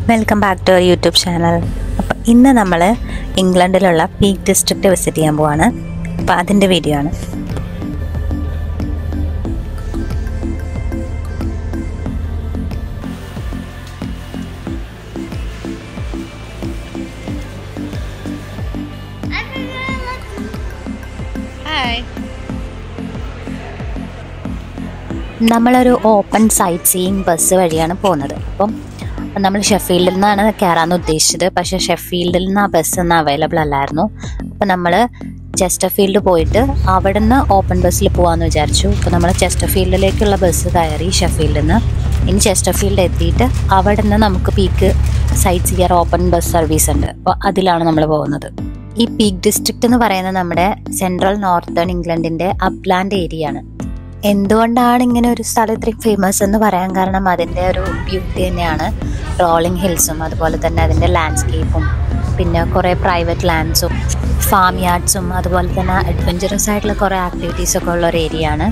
welcome back to our YouTube channel അപ്പോൾ ഇന്ന് നമ്മൾ ഇംഗ്ലണ്ടിലുള്ള പീക്ക് ഡിസ്ട്രിക്റ്റ് വിസിറ്റ് ചെയ്യാൻ പോവാണ് അപ്പോൾ അതിൻ്റെ വീഡിയോ ആണ് നമ്മളൊരു ഓപ്പൺ സൈറ്റ് സീയിങ് ബസ് വഴിയാണ് പോകുന്നത് അപ്പം നമ്മൾ ഷെഫീൽഡിൽ നിന്നാണ് കയറാൻ ഉദ്ദേശിച്ചത് പക്ഷേ ഷെഫീൽഡിൽ നിന്ന് ആ ബസ് ഒന്നും അവൈലബിൾ അല്ലായിരുന്നു അപ്പം നമ്മൾ ചെസ്റ്റർഫീൽഡ് പോയിട്ട് അവിടെ നിന്ന് ഓപ്പൺ ബസ്സിൽ പോകാമെന്ന് വിചാരിച്ചു അപ്പോൾ നമ്മൾ ചെസ്റ്റർഫീൽഡിലേക്കുള്ള ബസ് കയറി ഷെഫീൽഡിൽ നിന്ന് ഇനി ചെസ്റ്റർഫീൽഡ് എത്തിയിട്ട് അവിടെ നിന്ന് നമുക്ക് Peak sight seer open bus service ഉണ്ട് അപ്പോൾ അതിലാണ് നമ്മൾ പോകുന്നത് ഈ പീക്ക് ഡിസ്ട്രിക്റ്റ് എന്ന് പറയുന്നത് നമ്മുടെ സെൻട്രൽ നോർത്തേൺ ഇംഗ്ലണ്ടിൻ്റെ അപ്ലാൻഡ് ഏരിയ ആണ് എന്തുകൊണ്ടാണ് ഇങ്ങനെ ഒരു സ്ഥലം ഇത്രയും ഫേമസ് എന്ന് പറയാൻ കാരണം അതിൻ്റെ ഒരു ബ്യൂട്ടി തന്നെയാണ് റോളിംഗ് ഹിൽസും അതുപോലെ തന്നെ അതിൻ്റെ ലാൻഡ്സ്കേപ്പും പിന്നെ കുറേ പ്രൈവറ്റ് ലാൻഡ്സും ഫാം യാർഡ്സും അതുപോലെ തന്നെ അഡ്വഞ്ചറസ് ആയിട്ടുള്ള കുറേ ആക്ടിവിറ്റീസ് ഒക്കെ ഉള്ള ഒരു ഏരിയ ആണ്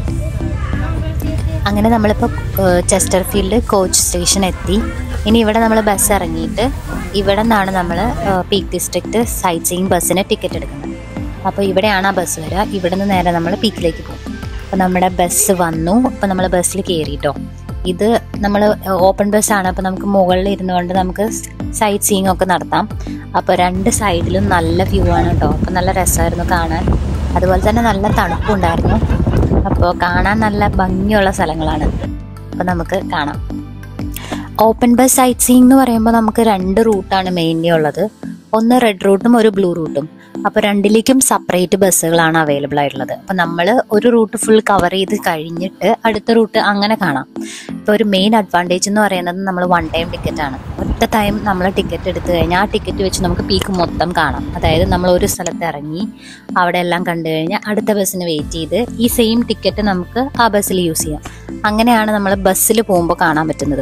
അങ്ങനെ നമ്മളിപ്പോൾ ചെസ്റ്റർ ഫീൽഡ് കോച്ച് സ്റ്റേഷൻ എത്തി ഇനി ഇവിടെ നമ്മൾ ബസ് ഇറങ്ങിയിട്ട് ഇവിടെ നിന്നാണ് നമ്മൾ പീക്ക് ഡിസ്ട്രിക്റ്റ് സൈറ്റ് സീയിങ് ബസ്സിന് ടിക്കറ്റ് എടുക്കുന്നത് അപ്പോൾ ഇവിടെയാണ് ആ ബസ് വരിക ഇവിടെ നിന്ന് നേരെ നമ്മൾ പീക്കിലേക്ക് പോകും അപ്പോൾ നമ്മുടെ ബസ് വന്നു അപ്പോൾ നമ്മൾ ബസ്സിൽ കയറിയിട്ടോ ഇത് നമ്മൾ ഓപ്പൺ ബസ്സാണ് അപ്പോൾ നമുക്ക് മുകളിൽ ഇരുന്നുകൊണ്ട് നമുക്ക് സൈറ്റ് സീയിങ് ഒക്കെ നടത്താം അപ്പോൾ രണ്ട് സൈഡിലും നല്ല വ്യൂ ആണ് കേട്ടോ അപ്പോൾ നല്ല രസമായിരുന്നു കാണാൻ അതുപോലെ തന്നെ നല്ല തണുപ്പുണ്ടായിരുന്നു അപ്പോൾ കാണാൻ നല്ല ഭംഗിയുള്ള സ്ഥലങ്ങളാണ് അപ്പോൾ നമുക്ക് കാണാം ഓപ്പൺ ബസ് സൈറ്റ് സീയിങ് എന്ന് പറയുമ്പോൾ നമുക്ക് രണ്ട് റൂട്ടാണ് മെയിൻലി ഉള്ളത് ഒന്ന് റെഡ് റൂട്ടും ഒരു ബ്ലൂ റൂട്ടും അപ്പോൾ രണ്ടിലേക്കും സെപ്പറേറ്റ് ബസ്സുകളാണ് അവൈലബിൾ ആയിട്ടുള്ളത് അപ്പോൾ നമ്മൾ ഒരു റൂട്ട് ഫുൾ കവർ ചെയ്ത് കഴിഞ്ഞിട്ട് അടുത്ത റൂട്ട് അങ്ങനെ കാണാം ഇപ്പോൾ ഒരു മെയിൻ അഡ്വാൻറ്റേജ് എന്ന് പറയുന്നത് നമ്മൾ വൺ ടൈം ടിക്കറ്റ് ആണ് ഒറ്റ ടൈം നമ്മൾ ടിക്കറ്റ് എടുത്തു കഴിഞ്ഞാൽ ആ ടിക്കറ്റ് വെച്ച് നമുക്ക് പീക്ക് മൊത്തം കാണാം അതായത് നമ്മൾ ഒരു സ്ഥലത്ത് ഇറങ്ങി അവിടെ എല്ലാം കണ്ടു കഴിഞ്ഞാൽ അടുത്ത ബസ്സിന് വെയിറ്റ് ചെയ്ത് ഈ സെയിം ടിക്കറ്റ് നമുക്ക് ആ ബസ്സിൽ യൂസ് ചെയ്യാം അങ്ങനെയാണ് നമ്മൾ ബസ്സിൽ പോകുമ്പോൾ കാണാൻ പറ്റുന്നത്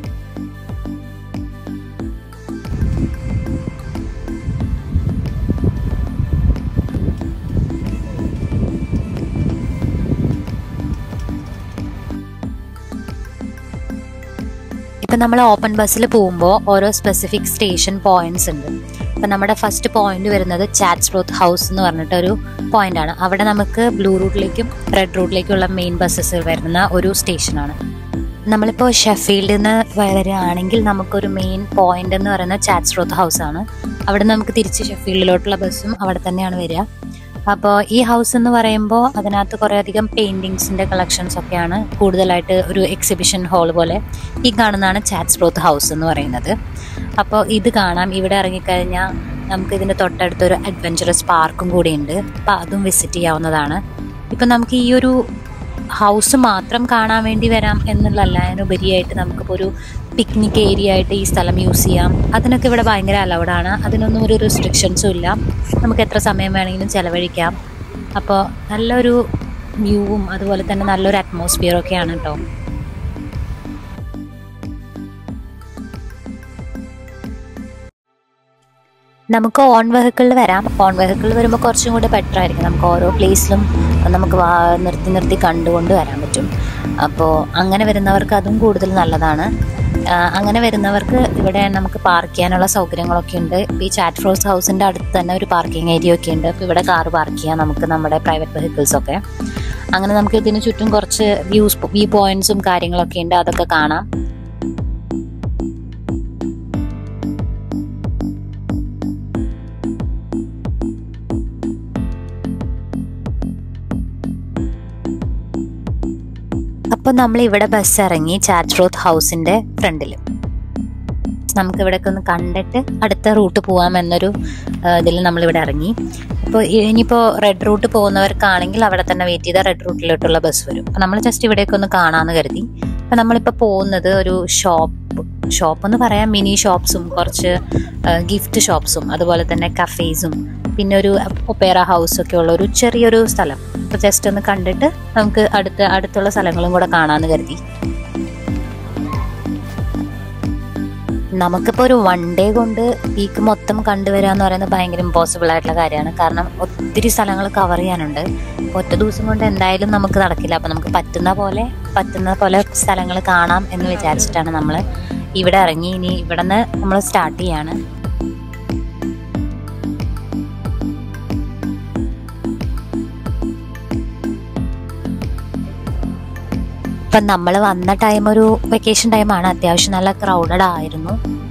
ഇപ്പം നമ്മൾ ഓപ്പൺ ബസ്സിൽ പോകുമ്പോൾ ഓരോ സ്പെസിഫിക് സ്റ്റേഷൻ പോയിന്റ്സ് ഉണ്ട് ഇപ്പം നമ്മുടെ ഫസ്റ്റ് പോയിന്റ് വരുന്നത് ചാറ്റ്സ് റോത്ത് ഹൗസ് എന്ന് പറഞ്ഞിട്ട് ഒരു പോയിന്റ് ആണ് അവിടെ നമുക്ക് ബ്ലൂ റൂട്ടിലേക്കും റെഡ് റൂട്ടിലേക്കുള്ള മെയിൻ ബസ്സസ് വരുന്ന ഒരു സ്റ്റേഷനാണ് നമ്മളിപ്പോൾ ഷെഫീൽഡിൽ നിന്ന് വരികയാണെങ്കിൽ നമുക്കൊരു മെയിൻ പോയിന്റ് എന്ന് പറയുന്നത് ചാറ്റ്സ് റോത്ത് ഹൗസ് ആണ് അവിടെ നമുക്ക് തിരിച്ച് ഷെഫീൽഡിലോട്ടുള്ള ബസ്സും അവിടെ തന്നെയാണ് വരിക അപ്പോൾ ഈ ഹൗസ് എന്ന് പറയുമ്പോൾ അതിനകത്ത് കുറേ അധികം പെയിൻറ്റിങ്സിൻ്റെ കളക്ഷൻസ് ഒക്കെയാണ് കൂടുതലായിട്ട് ഒരു എക്സിബിഷൻ ഹാൾ പോലെ ഈ കാണുന്നതാണ് ചാറ്റ്സ് റോത്ത് ഹൗസ് എന്ന് പറയുന്നത് അപ്പോൾ ഇത് കാണാം ഇവിടെ ഇറങ്ങിക്കഴിഞ്ഞാൽ നമുക്ക് ഇതിൻ്റെ തൊട്ടടുത്തൊരു അഡ്വഞ്ചറസ് പാർക്കും കൂടിയുണ്ട് അപ്പോൾ അതും വിസിറ്റ് ചെയ്യാവുന്നതാണ് ഇപ്പം നമുക്ക് ഈ ഒരു ഹൗസ് മാത്രം കാണാൻ വേണ്ടി വരാം എന്നുള്ളതല്ല അതിനുപരിയായിട്ട് നമുക്കിപ്പോൾ ഒരു പിക്നിക് ഏരിയ ആയിട്ട് ഈ സ്ഥലം യൂസ് ചെയ്യാം അതിനൊക്കെ ഇവിടെ ഭയങ്കര അലൗഡാണ് അതിനൊന്നും ഒരു റെസ്ട്രിക്ഷൻസും ഇല്ല നമുക്ക് എത്ര സമയം വേണമെങ്കിലും ചിലവഴിക്കാം അപ്പോൾ നല്ലൊരു വ്യൂവും അതുപോലെ തന്നെ നല്ലൊരു അറ്റ്മോസ്ഫിയർ ഒക്കെയാണ് കേട്ടോ നമുക്ക് ഓൺ വെഹിക്കിളിൽ വരാം ഓൺ വെഹിക്കിളിൽ വരുമ്പോൾ കുറച്ചും കൂടി ബെറ്റർ ആയിരിക്കും നമുക്ക് ഓരോ പ്ലേസിലും നമുക്ക് വാ നിർത്തി നിർത്തി കണ്ടുകൊണ്ട് വരാൻ പറ്റും അപ്പോൾ അങ്ങനെ വരുന്നവർക്ക് അതും കൂടുതൽ നല്ലതാണ് അങ്ങനെ വരുന്നവർക്ക് ഇവിടെ നമുക്ക് പാർക്ക് ചെയ്യാനുള്ള സൗകര്യങ്ങളൊക്കെ ഉണ്ട് ഇപ്പോൾ ഈ ചാറ്റ് ഫ്രോസ് ഹൗസിൻ്റെ അടുത്ത് തന്നെ ഒരു പാർക്കിംഗ് ഏരിയ ഒക്കെ ഉണ്ട് അപ്പോൾ ഇവിടെ കാർ പാർക്ക് ചെയ്യാം നമുക്ക് നമ്മുടെ പ്രൈവറ്റ് വെഹിക്കിൾസ് ഒക്കെ അങ്ങനെ നമുക്ക് ഇതിന് ചുറ്റും കുറച്ച് വ്യൂസ് വ്യൂ പോയിന്റ്സും കാര്യങ്ങളൊക്കെ ഉണ്ട് അതൊക്കെ കാണാം അപ്പോൾ നമ്മൾ ഇവിടെ ബസ് ഇറങ്ങി ചാറ്റ് റോത്ത് ഹൗസിൻ്റെ ഫ്രണ്ടിൽ നമുക്ക് ഇവിടെയൊക്കെ ഒന്ന് കണ്ടിട്ട് അടുത്ത റൂട്ട് പോകാമെന്നൊരു ഇതിൽ നമ്മളിവിടെ ഇറങ്ങി ഇപ്പോൾ ഇനിയിപ്പോൾ റെഡ് റൂട്ട് പോകുന്നവർക്കാണെങ്കിൽ അവിടെ തന്നെ വെയിറ്റ് ചെയ്താൽ റെഡ് റൂട്ടിലോട്ടുള്ള ബസ് വരും അപ്പോൾ നമ്മൾ ജസ്റ്റ് ഇവിടെയൊക്കെ ഒന്ന് കാണാമെന്ന് കരുതി അപ്പോൾ നമ്മളിപ്പോൾ പോകുന്നത് ഒരു ഷോപ്പ് ഷോപ്പ് എന്ന് പറയാം മിനി ഷോപ്സും കുറച്ച് ഗിഫ്റ്റ് ഷോപ്സും അതുപോലെ തന്നെ കഫേസും പിന്നെ ഒരു ഒപ്പേറ ഹൗസ് ഒക്കെ ഉള്ള ഒരു ചെറിയൊരു സ്ഥലം അപ്പോൾ ജസ്റ്റ് ഒന്ന് കണ്ടിട്ട് നമുക്ക് അടുത്ത അടുത്തുള്ള സ്ഥലങ്ങളും കൂടെ കാണാമെന്ന് കരുതി നമുക്കിപ്പോൾ ഒരു വൺ ഡേ കൊണ്ട് പീക്ക് മൊത്തം കണ്ടുവരിക എന്ന് പറയുന്നത് ഭയങ്കര ഇമ്പോസിബിൾ ആയിട്ടുള്ള കാര്യമാണ് കാരണം ഒത്തിരി സ്ഥലങ്ങൾ കവർ ചെയ്യാനുണ്ട് ഒറ്റ ദിവസം കൊണ്ട് എന്തായാലും നമുക്ക് നടക്കില്ല അപ്പോൾ നമുക്ക് പറ്റുന്ന പോലെ പറ്റുന്ന പോലെ സ്ഥലങ്ങൾ കാണാം എന്ന് വിചാരിച്ചിട്ടാണ് നമ്മൾ ഇവിടെ ഇറങ്ങി ഇനി ഇവിടെ നിന്ന് നമ്മൾ സ്റ്റാർട്ട് ചെയ്യാണ് ഇപ്പം നമ്മൾ വന്ന ടൈം ഒരു വെക്കേഷൻ ടൈമാണ് അത്യാവശ്യം നല്ല ക്രൗഡഡ് ആയിരുന്നു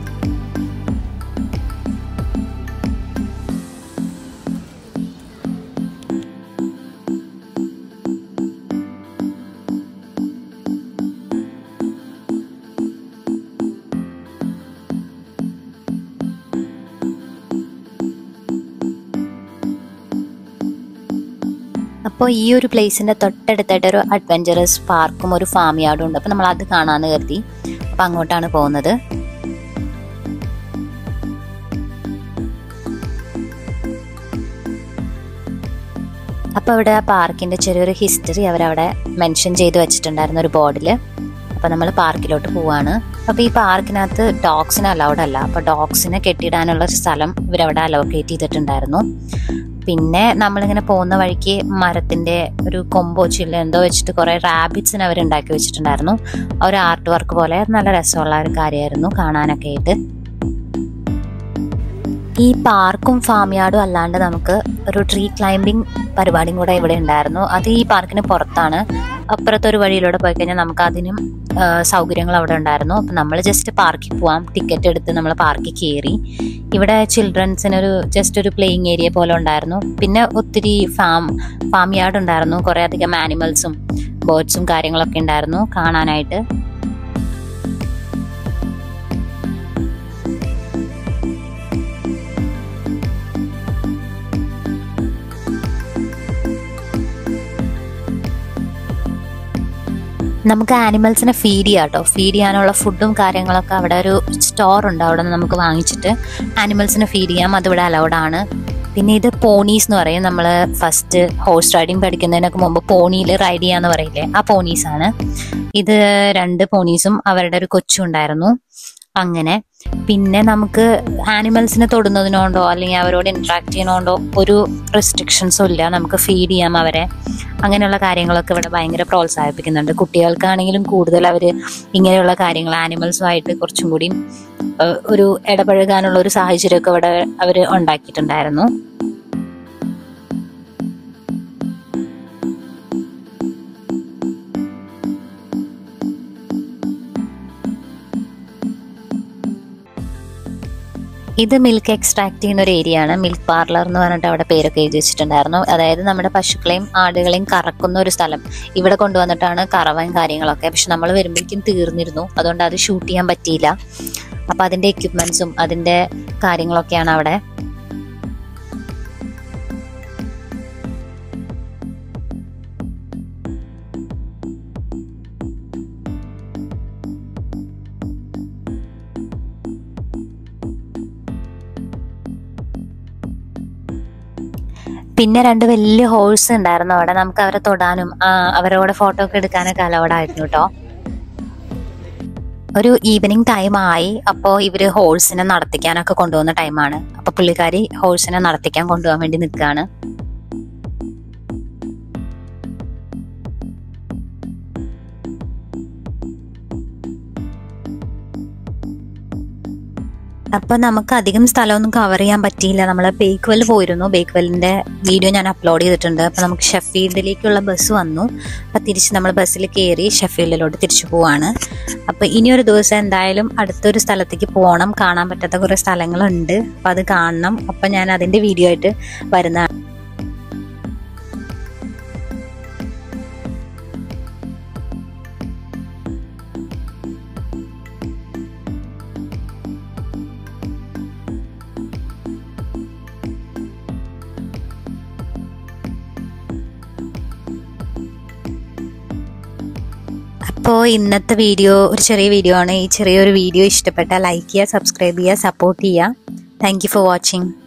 അപ്പോൾ ഈ ഒരു പ്ലേസിന്റെ തൊട്ടടുത്തായിട്ട് ഒരു അഡ്വഞ്ചറസ് പാർക്കും ഒരു ഫാം യാർഡും ഉണ്ട് അപ്പോൾ നമ്മൾ അത് കാണാമെന്ന് കരുതി അപ്പോൾ അങ്ങോട്ടാണ് പോകുന്നത് അപ്പോൾ അവിടെ ആ പാർക്കിന്റെ ചെറിയൊരു ഹിസ്റ്ററി അവരവിടെ മെൻഷൻ ചെയ്ത് വെച്ചിട്ടുണ്ടായിരുന്നു ഒരു ബോർഡിൽ അപ്പോൾ നമ്മൾ പാർക്കിലോട്ട് പോവാണ് അപ്പോൾ ഈ പാർക്കിനകത്ത് ഡോഗ്സിന് അലൗഡ് അല്ല അപ്പോൾ ഡോഗ്സിനെ കെട്ടിയിടാനുള്ള ഒരു സ്ഥലം ഇവരവിടെ അലോക്കേറ്റ് ചെയ്തിട്ടുണ്ടായിരുന്നു പിന്നെ നമ്മളിങ്ങനെ പോകുന്ന വഴിക്ക് മരത്തിന്റെ ഒരു കൊമ്പോ ചില്ല എന്തോ വെച്ചിട്ട് കുറെ റാബിറ്റ്സിനെ അവർ ഉണ്ടാക്കി വെച്ചിട്ടുണ്ടായിരുന്നു ആ ഒരു ആർട്ട് വർക്ക് പോലെ നല്ല രസമുള്ള ഒരു കാര്യമായിരുന്നു കാണാനൊക്കെ ആയിട്ട് ഈ പാർക്കും ഫാം യാർഡും അല്ലാണ്ട് നമുക്ക് ഒരു ട്രീ ക്ലൈംബിംഗ് പരിപാടിയും കൂടെ ഇവിടെ ഉണ്ടായിരുന്നു അത് ഈ പാർക്കിന് പുറത്താണ് അപ്പുറത്തെ ഒരു വഴിയിലൂടെ പോയി കഴിഞ്ഞാൽ നമുക്ക് അതിനും ആ, സൗകര്യങ്ങൾ അവിടെ ഉണ്ടായിരുന്നു അപ്പം നമ്മൾ ജസ്റ്റ് പാർക്കിൽ പോവാം ടിക്കറ്റ് എടുത്ത് നമ്മൾ പാർക്കിൽ കയറി ഇവിടെ ചിൽഡ്രൻസിനൊരു ജസ്റ്റ് ഒരു പ്ലേയിങ് ഏരിയ പോലെ ഉണ്ടായിരുന്നു പിന്നെ ഒത്തിരി ഫാം ഫാം യാർഡ് ഉണ്ടായിരുന്നു കുറേ അധികം ആനിമൽസും ബേർഡ്സും കാര്യങ്ങളൊക്കെ ഉണ്ടായിരുന്നു കാണാനായിട്ട് നമുക്ക് ആനിമൽസിനെ ഫീഡ് ചെയ്യാം കേട്ടോ ഫീഡ് ചെയ്യാനുള്ള ഫുഡും കാര്യങ്ങളൊക്കെ അവിടെ ഒരു സ്റ്റോർ ഉണ്ട് അവിടെ നിന്ന് നമുക്ക് വാങ്ങിച്ചിട്ട് ആനിമൽസിനെ ഫീഡ് ചെയ്യാം അതിവിടെ അലൗഡ് ആണ് പിന്നെ ഇത് പോണീസ് എന്ന് പറയും നമ്മൾ ഫസ്റ്റ് ഹോഴ്സ് റൈഡിങ് പഠിക്കുന്നതിനൊക്കെ മുമ്പ് പോണിയിൽ റൈഡ് ചെയ്യാന്ന് പറയില്ലേ ആ പോണീസ് ആണ് ഇത് രണ്ട് പോണീസും അവരുടെ ഒരു കൊച്ചും ഉണ്ടായിരുന്നു അങ്ങനെ പിന്നെ നമുക്ക് ആനിമൽസിനെ തൊടുന്നതിനോണ്ടോ അല്ലെങ്കിൽ അവരോട് ഇന്ററാക്ട് ചെയ്യുന്നതുകൊണ്ടോ ഒരു റെസ്ട്രിക്ഷൻസും ഇല്ല നമുക്ക് ഫീഡ് ചെയ്യാം അവരെ അങ്ങനെയുള്ള കാര്യങ്ങളൊക്കെ ഇവിടെ ഭയങ്കര പ്രോത്സാഹിപ്പിക്കുന്നുണ്ട് കുട്ടികൾക്കാണെങ്കിലും കൂടുതൽ അവർ ഇങ്ങനെയുള്ള കാര്യങ്ങൾ ആനിമൽസുമായിട്ട് കുറച്ചും കൂടി ഏഹ്, ഒരു ഇടപഴകാനുള്ള ഒരു സാഹചര്യമൊക്കെ ഇവിടെ അവർ ഉണ്ടാക്കിയിട്ടുണ്ടായിരുന്നു ഇത് മിൽക്ക് എക്സ്ട്രാക്ട് ചെയ്യുന്ന ഒരു ഏരിയ ആണ് മിൽക്ക് പാർലർ എന്ന് പറഞ്ഞിട്ട് അവിടെ പേരൊക്കെ എഴുതി വെച്ചിട്ടുണ്ടായിരുന്നു അതായത് നമ്മുടെ പശുക്കളെയും ആടുകളെയും കറക്കുന്ന ഒരു സ്ഥലം ഇവിടെ കൊണ്ടുവന്നിട്ടാണ് കറവയും കാര്യങ്ങളൊക്കെ പക്ഷെ നമ്മൾ വരുമ്പോഴേക്കും തീർന്നിരുന്നു അതുകൊണ്ട് അത് ഷൂട്ട് ചെയ്യാൻ പറ്റിയില്ല അപ്പൊ അതിന്റെ എക്യുപ്മെന്റ്സും അതിന്റെ കാര്യങ്ങളൊക്കെയാണ് അവിടെ പിന്നെ രണ്ട് വലിയ ഹോഴ്സ് ഉണ്ടായിരുന്നു അവിടെ നമുക്ക് അവരെ തൊടാനും ആ, അവരോട് ഫോട്ടോ ഒക്കെ എടുക്കാനൊക്കെ അലൗഡ് ആയിരുന്നു കേട്ടോ ഒരു ഈവനിങ് ടൈം ആയി അപ്പോൾ ഇവര് ഹോഴ്സിനെ നടത്തിക്കാനൊക്കെ കൊണ്ടുപോകുന്ന ടൈമാണ് അപ്പൊ പുള്ളിക്കാരി ഹോഴ്സിനെ നടത്തിക്കാൻ കൊണ്ടുപോകാൻ വേണ്ടി നിൽക്കുകയാണ് അപ്പൊ നമുക്ക് അധികം സ്ഥലമൊന്നും കവർ ചെയ്യാൻ പറ്റിയില്ല നമ്മൾ ബേക്ക്വെൽ പോയിരുന്നു ബേക്ക്വെല്ലിന്റെ വീഡിയോ ഞാൻ അപ്ലോഡ് ചെയ്തിട്ടുണ്ട് അപ്പൊ നമുക്ക് ഷെഫീൽഡിലേക്കുള്ള ബസ് വന്നു അപ്പൊ തിരിച്ച് നമ്മൾ ബസ്സിൽ കയറി ഷെഫീൽഡിലോട്ട് തിരിച്ചു പോവാണ് അപ്പൊ ഇനി ഒരു ദിവസം എന്തായാലും അടുത്തൊരു സ്ഥലത്തേക്ക് പോകണം കാണാൻ പറ്റാത്ത കുറെ സ്ഥലങ്ങളുണ്ട് അപ്പൊ അത് കാണണം അപ്പൊ ഞാൻ അതിന്റെ വീഡിയോ ആയിട്ട് വരുന്നതാണ് അപ്പോൾ ഇന്നത്തെ വീഡിയോ ഒരു ചെറിയ വീഡിയോ ആണ് ഈ ചെറിയൊരു വീഡിയോ ഇഷ്ടപ്പെട്ടാൽ ലൈക്ക് ചെയ്യുക സബ്സ്ക്രൈബ് ചെയ്യുക സപ്പോർട്ട് ചെയ്യുക താങ്ക് യു ഫോർ വാച്ചിങ്